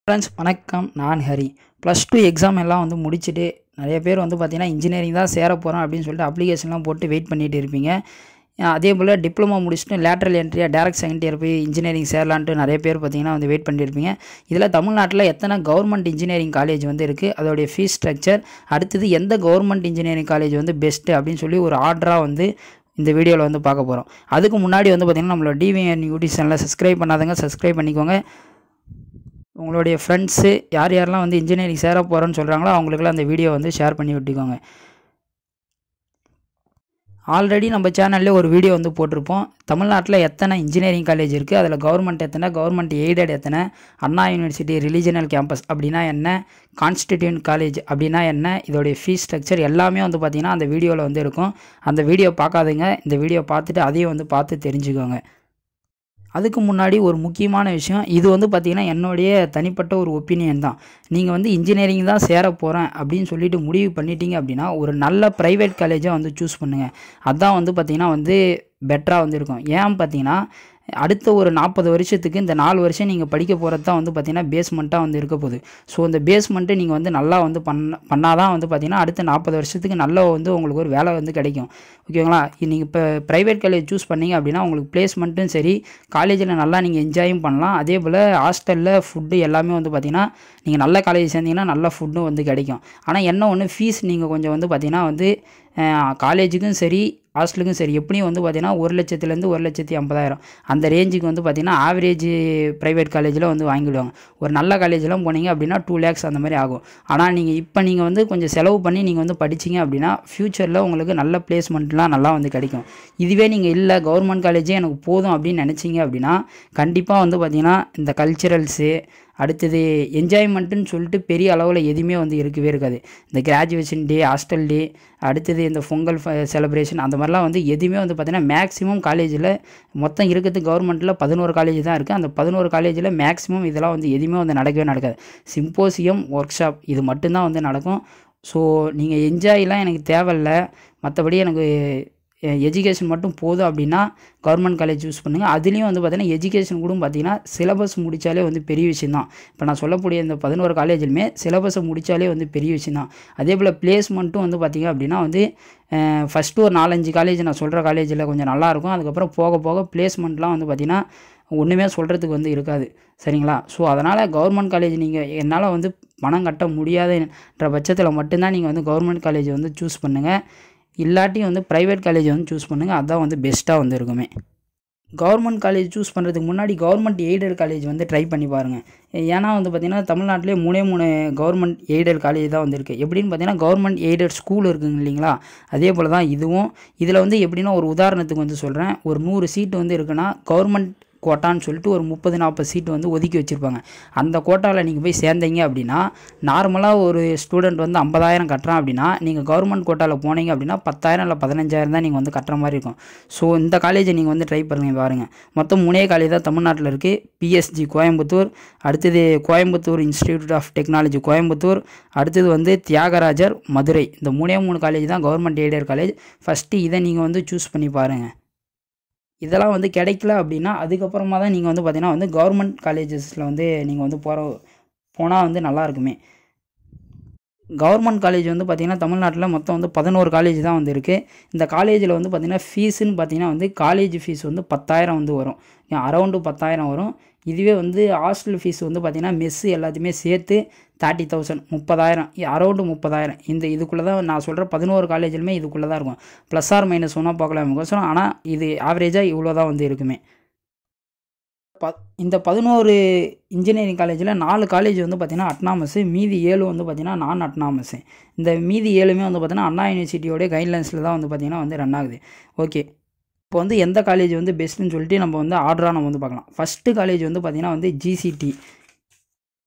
friends வணக்கம் நான் Hari plus two exam எல்லாம் வந்து முடிச்சுட்டு நிறைய பேர் வந்து பார்த்திங்கன்னா இன்ஜினியரிங் தான் சேர போகிறோம் அப்படின்னு சொல்லிட்டு அப்ளிகேஷன்லாம் போட்டு வெயிட் பண்ணிட்டு இருப்பீங்க அஹ் அதே போல் டிப்ளமோ முடிச்சுட்டு லேட்ரல் என்ட்ரியாக டேரக்ட் செகண்ட் இயர் போய் இன்ஜினியரிங் சேரலான்ட்டு நிறைய பேர் பார்த்திங்கன்னா வந்து வெயிட் பண்ணியிருப்பீங்க இதில் தமிழ்நாட்டில் எத்தனை கவர்மெண்ட் இன்ஜினியரிங் காலேஜ் வந்து இருக்குது அதோடைய ஃபீஸ் ஸ்ட்ரக்சர் அடுத்தது எந்த கவர்மெண்ட் இன்ஜினியரிங் காலேஜ் வந்து பெஸ்ட்டு அப்படின்னு சொல்லி ஒரு ஆர்டராக வந்து இந்த வீடியோவில் வந்து பார்க்க போகிறோம் அதுக்கு முன்னாடி வந்து பார்த்திங்கன்னா நம்மளோட டிவிஎன் யூடியூப் சேனலை சப்ஸ்கிரைப் பண்ணாதவங்க சப்ஸ்கிரைப் பண்ணிக்கோங்க உங்களுடைய ஃப்ரெண்ட்ஸு யார் யாரெல்லாம் வந்து இன்ஜினியரிங் சேர போகிறோன்னு சொல்கிறாங்களோ அவங்களுக்குலாம் அந்த வீடியோ வந்து ஷேர் பண்ணி விட்டுக்கோங்க ஆல்ரெடி நம்ம சேனல்லே ஒரு வீடியோ வந்து போட்டிருப்போம் தமிழ்நாட்டில் எத்தனை இன்ஜினியரிங் காலேஜ் இருக்குது அதில் கவர்மெண்ட் எத்தனை கவர்மெண்ட் எய்டட் எத்தனை அண்ணா யூனிவர்சிட்டி ரிலிஜனல் கேம்பஸ் அப்படின்னா என்ன கான்ஸ்டிடியூண்ட் காலேஜ் அப்படின்னா என்ன இதோடைய ஃபீஸ் ஸ்ட்ரக்சர் எல்லாமே வந்து பார்த்திங்கன்னா அந்த வீடியோவில் வந்து இருக்கும் அந்த வீடியோ பார்க்காதுங்க இந்த வீடியோ பார்த்துட்டு அதையும் வந்து பார்த்து தெரிஞ்சுக்கோங்க அதுக்கு முன்னாடி ஒரு முக்கியமான விஷயம் இது வந்து பார்த்திங்கன்னா என்னுடைய தனிப்பட்ட ஒரு ஒப்பீனியன் தான் நீங்கள் வந்து இன்ஜினியரிங் தான் சேர போகிறேன் அப்படின்னு சொல்லிட்டு முடிவு பண்ணிட்டீங்க அப்படின்னா ஒரு நல்ல ப்ரைவேட் காலேஜாக வந்து சூஸ் பண்ணுங்கள் அதான் வந்து பார்த்திங்கன்னா வந்து பெட்டராக வந்து இருக்கும் ஏன் பார்த்தீங்கன்னா அடுத்த ஒரு நாற்பது வருஷத்துக்கு இந்த நாலு வருஷம் நீங்கள் படிக்க போகிறது தான் வந்து பார்த்திங்கன்னா பேஸ்மெண்ட்டாக வந்து இருக்க போகுது ஸோ இந்த பேஸ்மெண்ட்டு நீங்கள் வந்து நல்லா வந்து பண்ண பண்ணால் தான் வந்து பார்த்திங்கன்னா அடுத்த நாற்பது வருஷத்துக்கு நல்ல வந்து உங்களுக்கு ஒரு வேலை வந்து கிடைக்கும் ஓகேங்களா நீங்கள் இப்போ ப்ரைவேட் காலேஜ் சூஸ் பண்ணீங்க அப்படின்னா உங்களுக்கு பிளேஸ்மெண்ட்டும் சரி காலேஜில் நல்லா நீங்கள் என்ஜாயும் பண்ணலாம் அதே போல் ஹாஸ்டலில் ஃபுட்டு எல்லாமே வந்து பார்த்திங்கன்னா நீங்கள் நல்ல காலேஜ் சேர்ந்தீங்கன்னா நல்ல ஃபுட்டும் வந்து கிடைக்கும் ஆனால் என்ன ஒன்று ஃபீஸ் நீங்கள் கொஞ்சம் வந்து பார்த்திங்கன்னா வந்து காலேஜுக்கும் சரி ஹாஸ்டலுக்கும் சரி எப்படியும் வந்து பார்த்திங்கன்னா ஒரு லட்சத்துலேருந்து ஒரு லட்சத்தி ஐம்பதாயிரம் அந்த ரேஞ்சுக்கு வந்து பார்த்திங்கன்னா ஆவரேஜ் ப்ரைவேட் காலேஜில் வந்து வாங்கிடுவாங்க ஒரு நல்ல காலேஜெலாம் போனீங்க அப்படின்னா டூ லேக்ஸ் அந்த மாதிரி ஆகும் ஆனால் நீங்கள் இப்போ நீங்கள் வந்து கொஞ்சம் செலவு பண்ணி நீங்கள் வந்து படிச்சீங்க அப்படின்னா ஃப்யூச்சரில் உங்களுக்கு நல்ல பிளேஸ்மெண்ட்லாம் நல்லா வந்து கிடைக்கும் இதுவே நீங்கள் இல்லை கவர்மெண்ட் காலேஜே எனக்கு போதும் அப்படின்னு நினச்சிங்க அப்படின்னா கண்டிப்பாக வந்து பார்த்திங்கன்னா இந்த கல்ச்சுரல்ஸு அடுத்தது என்ஜாய்மெண்ட்டுன்னு சொல்லிட்டு பெரிய அளவில் எதுவுமே வந்து இருக்கவே இருக்காது இந்த கிராஜுவேஷன் டே ஹாஸ்டல் டே அடுத்தது இந்த பொங்கல் செலிப்ரேஷன் அந்த மாதிரிலாம் வந்து எதுவுமே வந்து பார்த்திங்கன்னா மேக்ஸிமம் காலேஜில் மொத்தம் இருக்கிறது கவர்மெண்ட்டில் பதினோரு காலேஜ் தான் இருக்குது அந்த பதினோரு காலேஜில் மேக்ஸிமம் இதெல்லாம் வந்து எதுவுமே வந்து நடக்கவே நடக்காது சிம்போசியம் ஒர்க் ஷாப் இது மட்டும்தான் வந்து நடக்கும் ஸோ நீங்கள் என்ஜாய்லாம் எனக்கு தேவையில்ல மற்றபடி எனக்கு எஜுகேஷன் மட்டும் போதும் அப்படின்னா கவர்மெண்ட் காலேஜ் சூஸ் பண்ணுங்கள் அதுலேயும் வந்து பார்த்திங்கன்னா எஜுகேஷன் கூட பார்த்திங்கன்னா சிலபஸ் முடித்தாலே வந்து பெரிய விஷயம் தான் இப்போ நான் சொல்லக்கூடிய இந்த பதினோரு காலேஜிலுமே சிலபஸை முடித்தாலே வந்து பெரிய விஷயம் தான் அதே போல் பிளேஸ்மெண்ட்டும் வந்து பார்த்திங்க அப்படின்னா வந்து ஃபஸ்ட்டு ஒரு நாலஞ்சு காலேஜ் நான் சொல்கிற காலேஜில் கொஞ்சம் நல்லாயிருக்கும் அதுக்கப்புறம் போக போக பிளேஸ்மெண்ட்லாம் வந்து பார்த்திங்கன்னா ஒன்றுமே சொல்கிறதுக்கு வந்து இருக்காது சரிங்களா ஸோ அதனால் கவர்மெண்ட் காலேஜ் நீங்கள் என்னால் வந்து பணம் கட்ட முடியாதுன்ற பட்சத்தில் மட்டும்தான் நீங்கள் வந்து கவர்மெண்ட் காலேஜ் வந்து சூஸ் பண்ணுங்கள் இல்லாட்டி வந்து ப்ரைவேட் காலேஜ் வந்து சூஸ் பண்ணுங்கள் அதுதான் வந்து பெஸ்ட்டாக வந்து இருக்குமே கவர்மெண்ட் காலேஜ் சூஸ் பண்ணுறதுக்கு முன்னாடி கவர்மெண்ட் எய்டட் காலேஜ் வந்து ட்ரை பண்ணி பாருங்கள் ஏன்னா வந்து பார்த்திங்கன்னா தமிழ்நாட்டிலே மூணே மூணு கவர்மெண்ட் எய்டட் காலேஜ் தான் வந்து இருக்குது எப்படின்னு பார்த்தீங்கன்னா கவர்மெண்ட் எய்டட் ஸ்கூல் இருக்குங்க இல்லைங்களா அதே போல் தான் இதுவும் இதில் வந்து எப்படின்னா ஒரு உதாரணத்துக்கு வந்து சொல்கிறேன் ஒரு நூறு சீட்டு வந்து இருக்குன்னா கவர்மெண்ட் கோட்டான்னு சொல்லிட்டு ஒரு முப்பது நாற்பது சீட்டு வந்து ஒதுக்கி வச்சுருப்பாங்க அந்த கோட்டாவில் நீங்கள் போய் சேர்ந்தீங்க அப்படின்னா நார்மலாக ஒரு ஸ்டூடெண்ட் வந்து ஐம்பதாயிரம் கட்டுறான் அப்படின்னா நீங்கள் கவர்மெண்ட் கோட்டாவில் போனீங்க அப்படின்னா பத்தாயிரம் இல்லை பதினஞ்சாயிரம் தான் நீங்கள் வந்து கட்டுற மாதிரி இருக்கும் ஸோ இந்த காலேஜை நீங்கள் வந்து ட்ரை பண்ணுங்க பாருங்கள் மொத்தம் மூணே காலேஜ் தான் தமிழ்நாட்டில் இருக்குது பிஎஸ்ஜி கோயம்புத்தூர் அடுத்தது Coimbatore institute of technology Coimbatore அடுத்தது வந்து தியாகராஜர் மதுரை இந்த மூணே மூணு காலேஜ் தான் கவர்மெண்ட் எய்டட் காலேஜ் ஃபஸ்ட்டு இதை நீங்கள் வந்து சூஸ் பண்ணி பாருங்கள் இதெல்லாம் வந்து கிடைக்கல அப்படின்னா அதுக்கப்புறமா தான் நீங்கள் வந்து பார்த்தீங்கன்னா வந்து கவர்மெண்ட் காலேஜஸில் வந்து நீங்கள் வந்து போகிற போனால் வந்து நல்லா இருக்குமே கவர்மெண்ட் காலேஜ் வந்து பார்த்திங்கன்னா தமிழ்நாட்டில் மொத்தம் வந்து பதினோரு காலேஜ் தான் வந்து இருக்குது இந்த காலேஜில் வந்து பார்த்திங்கன்னா ஃபீஸுன்னு பார்த்திங்கன்னா வந்து காலேஜ் ஃபீஸ் வந்து பத்தாயிரம் வந்து வரும் அரௌண்டு பத்தாயிரம் வரும் இதுவே வந்து ஹாஸ்டல் ஃபீஸ் வந்து பார்த்திங்கன்னா மெஸ்ஸு எல்லாத்தையுமே சேர்த்து தேர்ட்டி தௌசண்ட் முப்பதாயிரம் அரௌண்டு முப்பதாயிரம் இந்த இதுக்குள்ளே தான் நான் சொல்கிற பதினோரு காலேஜிலுமே இதுக்குள்ளே தான் இருக்கும் ப்ளஸ் ஆர் மைனஸ் ஒன்றா பார்க்கலாம் கோசரம் ஆனால் இது ஆவரேஜாக இவ்வளோ தான் வந்து இருக்குமே ப இந்த பதினோரு இன்ஜினியரிங் காலேஜில் நாலு காலேஜ் வந்து பார்த்திங்கன்னா அட்னாமஸு மீதி ஏழு வந்து பார்த்திங்கன்னா நான் அட்னாமஸு இந்த மீதி ஏழுமே வந்து பார்த்திங்கன்னா அண்ணா யூனிவர்சிட்டியோடைய கைட்லைன்ஸில் தான் வந்து பார்த்திங்கன்னா வந்து ரன் ஆகுது ஓகே இப்போ வந்து எந்த காலேஜ் வந்து பெஸ்ட்டுன்னு சொல்லிட்டு நம்ம வந்து ஆர்டராக நம்ம வந்து பார்க்கலாம் ஃபஸ்ட்டு காலேஜ் வந்து பார்த்திங்கன்னா வந்து GCT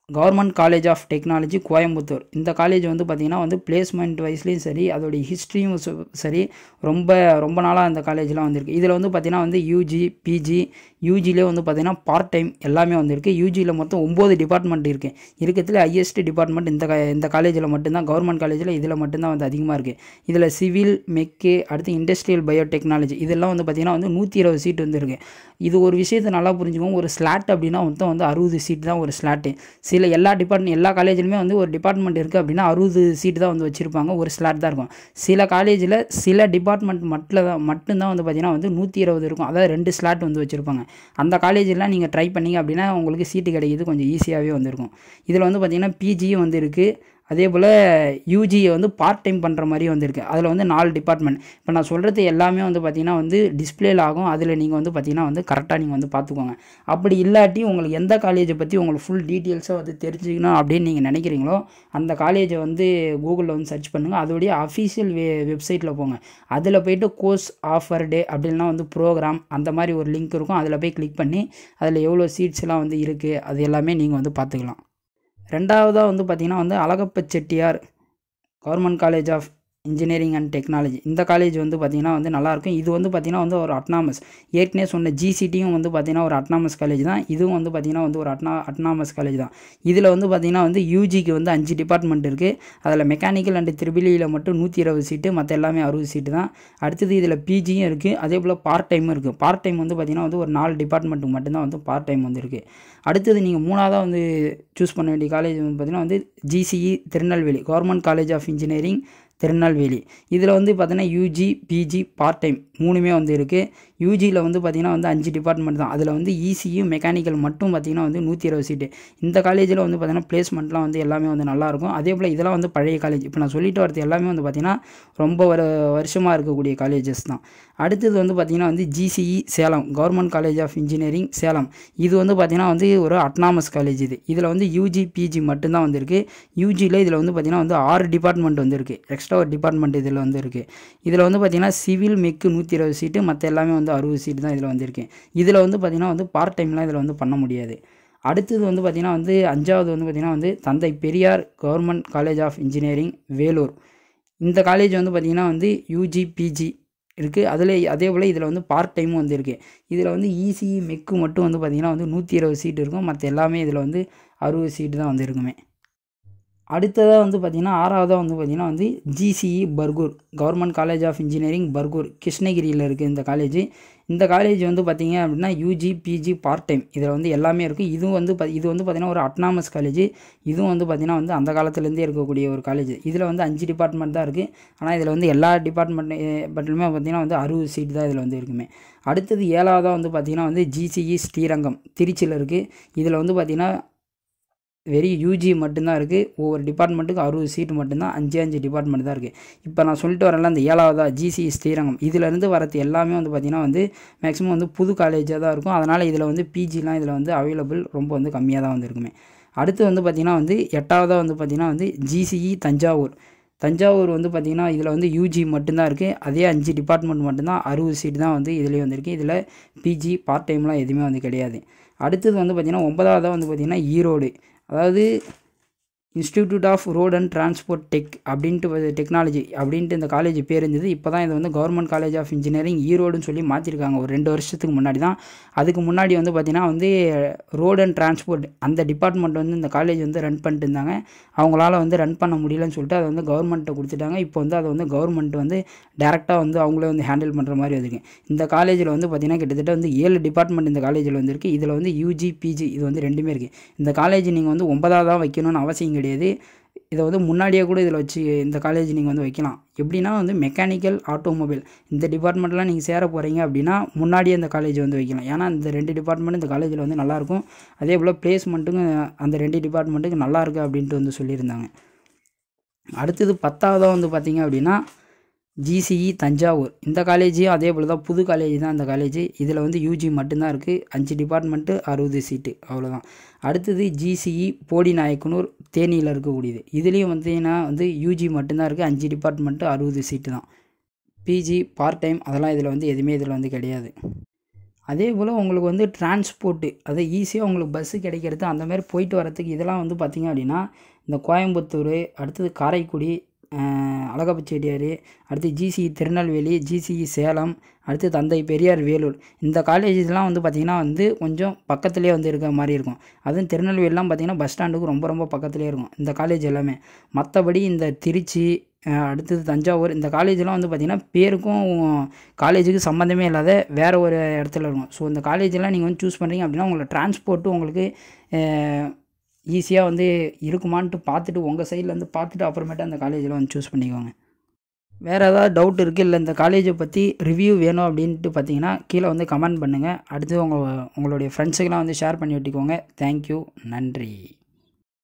government college of technology Coimbatore இந்த காலேஜ் வந்து பார்த்திங்கன்னா வந்து பிளேஸ்மெண்ட் வைஸ்லேயும் சரி அதோடைய ஹிஸ்ட்ரியும் சு- சரி ரொம்ப ரொம்ப நாளாக இந்த காலேஜ்லாம் வந்திருக்கு இதில் வந்து பார்த்திங்கன்னா வந்து யூஜி பிஜி யூஜிலே வந்து பார்த்திங்கன்னா பார்ட் டைம் எல்லாமே வந்திருக்கு யூஜியில் மொத்தம் ஒம்பது டிபார்ட்மெண்ட் இருக்குது இருக்கிறதுல ஹையஸ்ட் டிபார்ட்மெண்ட் இந்த கா- இந்த காலேஜில் மட்டும்தான் கவர்மெண்ட் காலேஜில் இதில் மட்டும்தான் வந்து அதிகமாக இருக்குது இதில் சிவில் மெக்கு அடுத்து இண்டஸ்ட்ரியல் பயோடெக்னாலஜி இதெல்லாம் வந்து பார்த்திங்கன்னா வந்து நூற்றி இருபது சீட் வந்துருக்கு இது ஒரு விஷயத்தை நல்லா புரிஞ்சுக்கோங்க ஒரு ஸ்லாட் அப்படின்னா மொத்தம் வந்து அறுபது சீட் தான் ஒரு ஸ்லாட்டு சில எல்லா டிபார்ட்மெண்ட் எல்லா காலேஜ்லையுமே வந்து ஒரு டிபார்ட்மெண்ட் இருக்குது அப்படின்னா அறுபது சீட் தான் வந்து வச்சுருப்பாங்க ஒரு ஸ்லாட் தான் இருக்கும் சில காலேஜில் சில டிபார்ட்மெண்ட் மட்டும் தான் மட்டும்தான் வந்து பார்த்திங்கன்னா வந்து நூற்றி இருபது இருக்கும் அதாவது ரெண்டு ஸ்லாட் வந்து வச்சுருப்பாங்க அந்த காலேஜெலாம் நீங்கள் ட்ரை பண்ணீங்க அப்படின்னா உங்களுக்கு சீட்டு கிடைக்கிது கொஞ்சம் ஈஸியாகவே வந்திருக்கும் இதில் வந்து பார்த்திங்கன்னா பிஜியும் வந்து இருக்குது அதே போல் யூஜியை வந்து பார்ட் டைம் பண்ணுற மாதிரி வந்திருக்கு அதில் வந்து நாலு டிபார்ட்மெண்ட் இப்போ நான் சொல்கிறது எல்லாமே வந்து பார்த்திங்கன்னா வந்து டிஸ்பிளேல ஆகும் அதில் நீங்கள் வந்து பார்த்திங்கன்னா வந்து கரெக்டாக நீங்கள் வந்து பார்த்துக்கோங்க அப்படி இல்லாட்டி உங்களுக்கு எந்த காலேஜை பற்றி உங்களுக்கு ஃபுல் டீட்டெயில்ஸாக வந்து தெரிஞ்சுக்கணும் அப்படின்னு நீங்கள் நினைக்கிறீங்களோ அந்த காலேஜை வந்து கூகுளில் வந்து சர்ச் பண்ணுங்கள் அதோடைய அஃபீஷியல் வெ வெப்சைட்டில் போங்க அதில் போயிட்டு கோர்ஸ் ஆஃபர் டே அப்படின்னா வந்து ப்ரோக்ராம் அந்த மாதிரி ஒரு லிங்க் இருக்கும் அதில் போய் கிளிக் பண்ணி அதில் எவ்வளோ சீட்ஸ்லாம் வந்து இருக்குது அது எல்லாமே நீங்கள் வந்து பார்த்துக்கலாம் ரெண்டாவதாக வந்து பார்த்திங்கன்னா வந்து Alagappa Chettiar government college of engineering and technology இந்த காலேஜ் வந்து பார்த்திங்கன்னா வந்து நல்லாயிருக்கும் இது வந்து பார்த்திங்கன்னா வந்து ஒரு அட்னாமஸ் ஏற்கனவே சொன்ன ஜிசிடியும் வந்து பார்த்திங்கன்னா ஒரு அட்னாமஸ் காலேஜ் தான் இதுவும் வந்து பார்த்திங்கன்னா வந்து ஒரு அட்னா அட்னாமஸ் காலேஜ் தான் இதில் வந்து பார்த்திங்கன்னா வந்து யூஜிக்கு வந்து அஞ்சு டிபார்ட்மெண்ட் இருக்குது அதில் மெக்கானிக்கல் அண்ட் த்ரிபிளியில் மட்டும் நூற்றி இருபது சீட்டு மற்ற எல்லாமே அறுபது சீட்டு தான் அடுத்தது இதில் பிஜியும் இருக்குது அதே போல் பார்ட் டைமும் இருக்குது பார்ட் டைம் வந்து பார்த்திங்கன்னா வந்து ஒரு நாலு டிபார்ட்மெண்ட்டுக்கு மட்டும்தான் வந்து பார்ட் டைம் வந்து இருக்குது அடுத்தது நீங்கள் மூணாவதாக வந்து சூஸ் பண்ண வேண்டிய காலேஜ் வந்து பார்த்திங்கன்னா வந்து GCE Tirunelveli government college of engineering Tirunelveli இதில் வந்து பார்த்தீங்கன்னா யூஜி பிஜி பார்ட் டைம் மூணுமே வந்து இருக்குது யூஜியில் வந்து பார்த்திங்கன்னா வந்து அஞ்சு டிபார்ட்மெண்ட் தான் அதில் வந்து இசியு மெக்கானிக்கல் மட்டும் பார்த்திங்கன்னா வந்து நூற்றி இருபது சீட்டு இந்த காலேஜில் வந்து பார்த்திங்கன்னா பிளேஸ்மெண்ட்லாம் வந்து எல்லாமே வந்து நல்லாயிருக்கும் அதே போல் இதெல்லாம் வந்து பழைய காலேஜ் இப்போ நான் சொல்லிட்டு வரது எல்லாமே வந்து பார்த்திங்கன்னா ரொம்ப வர வருஷமாக இருக்கக்கூடிய காலேஜஸ் தான் அடுத்தது வந்து பார்த்திங்கன்னா வந்து GCE Salem government college of engineering Salem இது வந்து பார்த்திங்கன்னா வந்து ஒரு அட்னாமஸ் காலேஜ் இது இதில் வந்து யூஜி பிஜி மட்டும்தான் வந்திருக்கு யூஜியில் இதில் வந்து பார்த்திங்கன்னா வந்து ஆறு டிபார்ட்மெண்ட் வந்திருக்கு எக்ஸ்ட்ரா ஒரு டிபார்ட்மெண்ட் இதில் வந்து இருக்குது இதில் வந்து பார்த்திங்கன்னா சிவில் மெக்கு நூற்றி இருபது சீட்டு மற்ற எல்லாமே வந்து அறுபது சீட்டு தான் இதில் வந்திருக்கு இதில் வந்து பார்த்திங்கன்னா வந்து பார்ட் டைம்லாம் இதில் வந்து பண்ண முடியாது அடுத்தது வந்து பார்த்திங்கன்னா வந்து அஞ்சாவது வந்து பார்த்திங்கன்னா வந்து Thanthai Periyar government college of engineering Vellore இந்த காலேஜ் வந்து பார்த்திங்கன்னா வந்து யூஜி பிஜி இருக்குது அதில் அதே போல் இதில் வந்து பார்ட் டைமும் வந்து இருக்குது இதில் வந்து இசிஇ மெக்கு மட்டும் வந்து பார்த்திங்கன்னா வந்து நூற்றி இருபது சீட் இருக்கும் மற்ற எல்லாமே இதில் வந்து அறுபது சீட்டு தான் வந்து இருக்குமே அடுத்ததாக வந்து பார்த்திங்கன்னா ஆறாவதாக வந்து பார்த்திங்கன்னா வந்து GCE Bargur government college of engineering Bargur கிருஷ்ணகிரியில் இருக்குது இந்த காலேஜ் இந்த காலேஜ் வந்து பார்த்திங்க அப்படின்னா யூஜி பிஜி பார்ட் டைம் இதில் வந்து எல்லாமே இருக்குது இதுவும் வந்து பா- இது வந்து பார்த்திங்கன்னா ஒரு அட்னாமஸ் காலேஜ் இதுவும் வந்து பார்த்திங்கன்னா வந்து அந்த காலத்துலேருந்தே இருக்கக்கூடிய ஒரு காலேஜ் இதில் வந்து அஞ்சு டிபார்ட்மெண்ட் தான் இருக்குது ஆனால் இதில் வந்து எல்லா டிபார்ட்மெண்ட் பட்லுமே பார்த்திங்கன்னா வந்து அறுபது சீட் தான் இதில் வந்து இருக்குமே அடுத்தது ஏழாவதாக வந்து பார்த்திங்கன்னா வந்து ஜிசிஇ ஸ்ரீரங்கம் திருச்சியில் இருக்குது இதில் வந்து பார்த்திங்கன்னா வெறும் யூஜி மட்டும்தான் இருக்குது ஒவ்வொரு டிபார்ட்மெண்ட்டுக்கு அறுபது சீட்டு மட்டும்தான் அஞ்சு அஞ்சு டிபார்ட்மெண்ட் தான் இருக்குது இப்போ நான் சொல்லிட்டு வரேன்ல அந்த ஏழாவதா ஜிசி ஸ்ரீரங்கம் இதிலேருந்து வரது எல்லாமே வந்து பார்த்திங்கன்னா வந்து மேக்ஸிமம் வந்து புது காலேஜாக தான் இருக்கும் அதனால் இதில் வந்து பிஜிலாம் இதில் வந்து அவைலபிள் ரொம்ப வந்து கம்மியாக தான் வந்து இருக்குமே அடுத்து வந்து பார்த்திங்கன்னா வந்து எட்டாவதாக வந்து பார்த்திங்கன்னா வந்து ஜிசிஇ தஞ்சாவூர் தஞ்சாவூர் வந்து பார்த்திங்கன்னா இதில் வந்து யூஜி மட்டும்தான் இருக்குது அதே அஞ்சு டிபார்ட்மெண்ட் மட்டும்தான் அறுபது சீட் தான் வந்து இதுலேயே வந்திருக்கு இதில் பிஜி பார்ட் டைம்லாம் எதுவுமே வந்து கிடையாது அடுத்தது வந்து பார்த்திங்கன்னா ஒன்பதாவதாக வந்து பார்த்திங்கன்னா ஈரோடு அதாவது institute of road and transport tech அப்படின்ட்டு டெக்னாலஜி அப்படின்ட்டு இந்த காலேஜ் பேர் இருந்தது இப்போ தான் இது வந்து கவர்மெண்ட் காலேஜ் ஆஃப் இன்ஜினியரிங் ஈரோடுன்னு சொல்லி மாற்றிருக்காங்க ஒரு ரெண்டு வருஷத்துக்கு முன்னாடி தான் அதுக்கு முன்னாடி வந்து பார்த்திங்கன்னா வந்து ரோட் அண்ட் டிரான்ஸ்போர்ட் அந்த டிபார்ட்மெண்ட் வந்து இந்த காலேஜ் வந்து ரன் பண்ணிட்டு இருந்தாங்க அவங்களால வந்து ரன் பண்ண முடியலன்னு சொல்லிட்டு அதை வந்து கவர்மெண்ட்டை கொடுத்துட்டாங்க இப்போ வந்து அதை வந்து கவர்மெண்ட் வந்து டேரெக்டாக வந்து அவங்களே வந்து ஹேண்டில் பண்ணுற மாதிரி இருக்கு இந்த காலேஜில் வந்து பார்த்திங்கன்னா கிட்டத்தட்ட வந்து ஏழு டிபார்ட்மெண்ட் இந்த காலேஜில் வந்து இருக்குது இதில் வந்து யூஜி பிஜி இது வந்து ரெண்டுமே இருக்குது இந்த காலேஜ் நீங்கள் வந்து ஒன்பதாவது வைக்கணும்னு அவசியம் கிடையாது இதை வந்து முன்னாடியே கூட இதில் வச்சு இந்த காலேஜ் நீங்கள் வந்து வைக்கலாம் எப்படின்னா வந்து மெக்கானிக்கல் ஆட்டோமொபைல் இந்த டிபார்ட்மெண்ட்லாம் நீங்கள் சேர போகிறீங்க அப்படின்னா முன்னாடியே இந்த காலேஜ் வந்து வைக்கலாம் ஏன்னா இந்த ரெண்டு டிபார்ட்மெண்ட் இந்த காலேஜில் வந்து நல்லாயிருக்கும் அதே போல் பிளேஸ்மெண்ட்டுக்கும் அந்த ரெண்டு டிபார்ட்மெண்ட்டுக்கு நல்லா இருக்கு அப்படின்ட்டு வந்து சொல்லியிருந்தாங்க அடுத்தது பத்தாவதாக வந்து பார்த்தீங்க அப்படின்னா ஜிசிஇ தஞ்சாவூர் இந்த காலேஜையும் அதே போல் தான் புது காலேஜ் தான் இந்த காலேஜ் இதில் வந்து யூஜி மட்டும்தான் இருக்குது அஞ்சு டிபார்ட்மெண்ட்டு அறுபது சீட்டு அவ்வளோதான் அடுத்தது ஜிசிஇ போடி நாயக்கனூர் தேனியில் இருக்கக்கூடியது இதுலேயும் பார்த்தீங்கன்னா வந்து யூஜி மட்டும்தான் இருக்குது அஞ்சு டிபார்ட்மெண்ட்டு அறுபது சீட்டு தான் பிஜி பார்ட் டைம் அதெல்லாம் இதில் வந்து எதுவுமே இதில் வந்து கிடையாது அதே போல் உங்களுக்கு வந்து டிரான்ஸ்போர்ட்டு அது ஈஸியாக உங்களுக்கு பஸ்ஸு கிடைக்கிறது அந்த மாதிரி போயிட்டு வரத்துக்கு இதெல்லாம் வந்து பார்த்திங்க அப்படின்னா இந்த கோயம்புத்தூர் அடுத்தது காரைக்குடி அஹ், அழகப்பச்செட்டியார் அடுத்து ஜிசி திருநெல்வேலி ஜிசிஇ சேலம் அடுத்து தந்தை பெரியார் வேலூர் இந்த காலேஜஸ்லாம் வந்து பார்த்திங்கன்னா வந்து கொஞ்சம் பக்கத்துலேயே வந்து இருக்கிற மாதிரி இருக்கும் அதுவும் திருநெல்வேலிலாம் பார்த்திங்கன்னா பஸ் ஸ்டாண்டுக்கு ரொம்ப ரொம்ப பக்கத்துலேயே இருக்கும் இந்த காலேஜ் எல்லாமே மற்றபடி இந்த திருச்சி அஹ், அடுத்தது தஞ்சாவூர் இந்த காலேஜெலாம் வந்து பார்த்திங்கன்னா பேருக்கும் காலேஜுக்கு சம்மந்தமே இல்லாத வேறு ஒரு இடத்துல இருக்கும் ஸோ இந்த காலேஜெல்லாம் நீங்கள் வந்து சூஸ் பண்ணுறீங்க அப்படின்னா உங்களுக்கு டிரான்ஸ்போர்ட்டும் உங்களுக்கு ஈஸியாக வந்து இருக்குமான்ட்டு பார்த்துட்டு உங்கள் சைட்லேருந்து பார்த்துட்டு அப்புறமேட்டு அந்த காலேஜில் வந்து சூஸ் பண்ணிக்கோங்க வேறு ஏதாவது டவுட் இருக்குது இல்லை இந்த காலேஜை பற்றி ரிவ்யூ வேணும் அப்படின்ட்டு பார்த்தீங்கன்னா கீழே வந்து கமெண்ட் பண்ணுங்கள் அடுத்து உங்கள் உங்களுடைய ஃப்ரெண்ட்ஸுக்கெல்லாம் வந்து ஷேர் பண்ணி விட்டுக்கோங்க தேங்க்யூ நன்றி